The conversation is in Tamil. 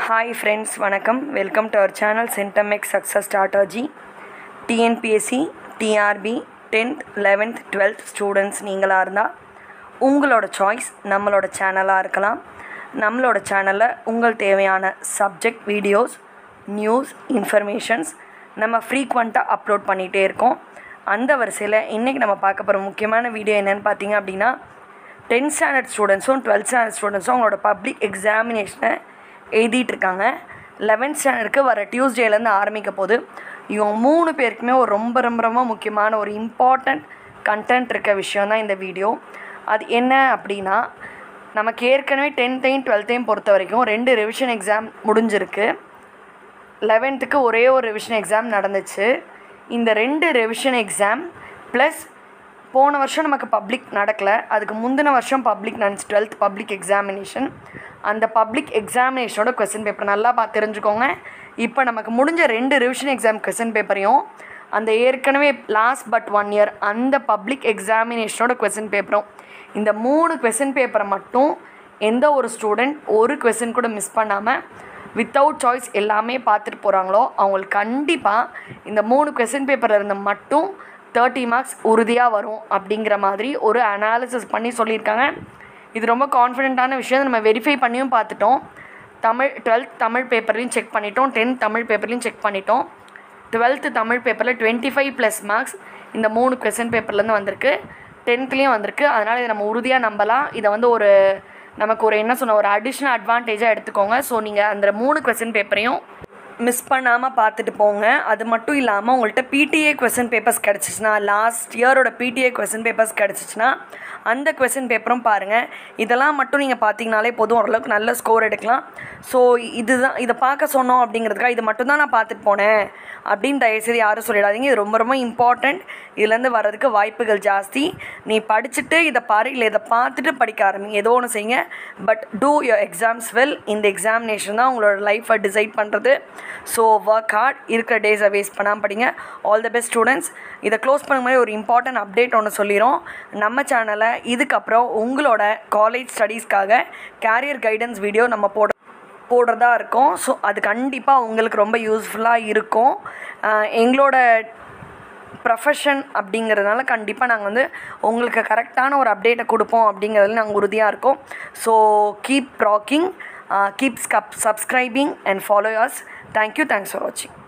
ஹாய் ஃப்ரெண்ட்ஸ் வணக்கம் வெல்கம் டு அவர் சேனல் சென்டமெக் success strategy TNPSC TRB tenth eleventh twelfth students நீங்களாக இருந்தால் உங்களோட சாய்ஸ் நம்மளோட சேனலாக இருக்கலாம் நம்மளோட சேனலில் உங்கள் தேவையான சப்ஜெக்ட் வீடியோஸ் நியூஸ் இன்ஃபர்மேஷன்ஸ் நம்ம ஃப்ரீக்வெண்ட்டாக அப்லோட் பண்ணிகிட்டே இருக்கோம் அந்த வரிசையில் இன்றைக்கி நம்ம பார்க்க போகிற முக்கியமான வீடியோ என்னென்னு பார்த்தீங்க அப்படின்னா டென்த் ஸ்டாண்டர்ட் ஸ்டூடெண்ட்ஸும் டுவெல்த் ஸ்டாண்டர்ட் ஸ்டூடெண்ட்ஸும் அவங்களோட பப்ளிக் எக்ஸாமினேஷனை எழுதிட்டு இருக்காங்க லெவன்த் ஸ்டாண்டர்டுக்கு வர டியூஸ்டேலேருந்து ஆரம்பிக்க போது இவங்க மூணு பேருக்குமே ஒரு ரொம்ப ரொம்ப ரொம்ப முக்கியமான ஒரு இம்பார்ட்டண்ட் கண்டென்ட் இருக்க விஷயம் தான் இந்த வீடியோ அது என்ன அப்படின்னா நமக்கு ஏற்கனவே டென்த்தையும் டுவெல்த்தையும் பொறுத்த வரைக்கும் ரெண்டு ரிவிஷன் எக்ஸாம் முடிஞ்சிருக்கு லெவன்த்துக்கு ஒரே ஒரு ரிவிஷன் எக்ஸாம் நடந்துச்சு இந்த ரெண்டு ரிவிஷன் எக்ஸாம் ப்ளஸ் போன வருஷம் நமக்கு பப்ளிக் நடக்கலை அதுக்கு முந்தின வருஷம் பப்ளிக் நடந்துச்சு டுவெல்த் பப்ளிக் எக்ஸாமினேஷன் அந்த பப்ளிக் எக்ஸாமினேஷனோட கொஸ்டின் பேப்பர் நல்லா பார்த்து தெரிஞ்சுக்கோங்க இப்போ நமக்கு முடிஞ்ச ரெண்டு ரிவிஷன் எக்ஸாம் கொஸ்டின் பேப்பரையும் அந்த ஏற்கனவே லாஸ்ட் பட் ஒன் இயர் அந்த பப்ளிக் எக்ஸாமினேஷனோட கொஸ்டின் பேப்பரும் இந்த மூணு கொஸ்டின் பேப்பரை மட்டும் எந்த ஒரு ஸ்டூடெண்ட் ஒரு கொஸ்டின் கூட மிஸ் பண்ணாமல் வித்தவுட் சாய்ஸ் எல்லாமே பார்த்துட்டு போகிறாங்களோ அவங்களுக்கு கண்டிப்பாக இந்த மூணு கொஸ்டின் பேப்பரில் இருந்து மட்டும் தேர்ட்டி மார்க்ஸ் உறுதியாக வரும் அப்படிங்கிற மாதிரி ஒரு அனாலிசிஸ் பண்ணி சொல்லியிருக்காங்க இது ரொம்ப கான்ஃபிடென்ட்டான விஷயம் நம்ம வெரிஃபை பண்ணியும் பார்த்துட்டோம் தமிழ் டுவெல்த் தமிழ் பேப்பர்லையும் செக் பண்ணிட்டோம் டென்த் தமிழ் பேப்பர்லையும் செக் பண்ணிட்டோம் டுவெல்த்து தமிழ் பேப்பரில் டுவெண்ட்டி ஃபைவ் ப்ளஸ் மார்க்ஸ் இந்த மூணு கொஸ்டின் பேப்பர்லேருந்து வந்திருக்கு டென்த்லேயும் வந்திருக்கு அதனால் இதை நம்ம உறுதியாக நம்பலாம் இதை வந்து ஒரு நமக்கு ஒரு என்ன சொன்ன ஒரு அடிஷ்னல் அட்வான்டேஜாக எடுத்துக்கோங்க ஸோ நீங்கள் அந்த மூணு கொஸ்டின் பேப்பரையும் மிஸ் பண்ணாமல் பார்த்துட்டு போங்க அது மட்டும் இல்லாமல் உங்கள்கிட்ட பிடிஏ கொஸ்டின் பேப்பர்ஸ் கிடச்சிச்சின்னா லாஸ்ட் இயரோட பிடிஏ கொஸ்டின் பேப்பர்ஸ் கிடச்சிச்சின்னா அந்த கொஸ்டின் பேப்பரும் பாருங்கள் இதெல்லாம் மட்டும் நீங்கள் பார்த்தீங்கனாலே போதும் ஓரளவுக்கு நல்ல ஸ்கோர் எடுக்கலாம் ஸோ இதுதான் இதை பார்க்க சொன்னோம் அப்படிங்கிறதுக்காக இது மட்டும் தான் நான் பார்த்துட்டு போனேன் அப்படின்னு தயவுசெய்து யாரும் சொல்லிடாதீங்க இது ரொம்ப ரொம்ப இம்பார்ட்டண்ட் இதுலேருந்து வர்றதுக்கு வாய்ப்புகள் ஜாஸ்தி நீ படிச்சுட்டு இதை பாரு இல்லை இதை பார்த்துட்டு படிக்க ஆரம்பிங்க ஏதோ ஒன்று செய்யுங்க but do your exams well இந்த எக்ஸாமினேஷன் தான் உங்களோட லைஃப்பை டிசைட் பண்ணுறது ஸோ ஒர்க் ஹார்ட் இருக்கிற டேஸை வேஸ்ட் பண்ணாமல் படிங்க ஆல் த பெஸ்ட் ஸ்டூடெண்ட்ஸ் இதை க்ளோஸ் பண்ண மாதிரி ஒரு இம்பார்ட்டன்ட் அப்டேட் ஒன்று சொல்லிடும் நம்ம சேனலை இதுக்கப்புறம் உங்களோட காலேஜ் ஸ்டடீஸ்க்காக கேரியர் கைடன்ஸ் வீடியோ நம்ம போட போடுறதா இருக்கும் ஸோ அது கண்டிப்பாக உங்களுக்கு ரொம்ப யூஸ்ஃபுல்லாக இருக்கும் எங்களோட ப்ரொஃபஷன் அப்படிங்கிறதுனால கண்டிப்பாக நாங்கள் வந்து உங்களுக்கு கரெக்டான ஒரு அப்டேட்டை கொடுப்போம் அப்படிங்கிறதுல நாங்கள் உறுதியாக இருக்கோம் so keep rocking keep sub subscribing and follow us thank you thanks for வாட்சிங்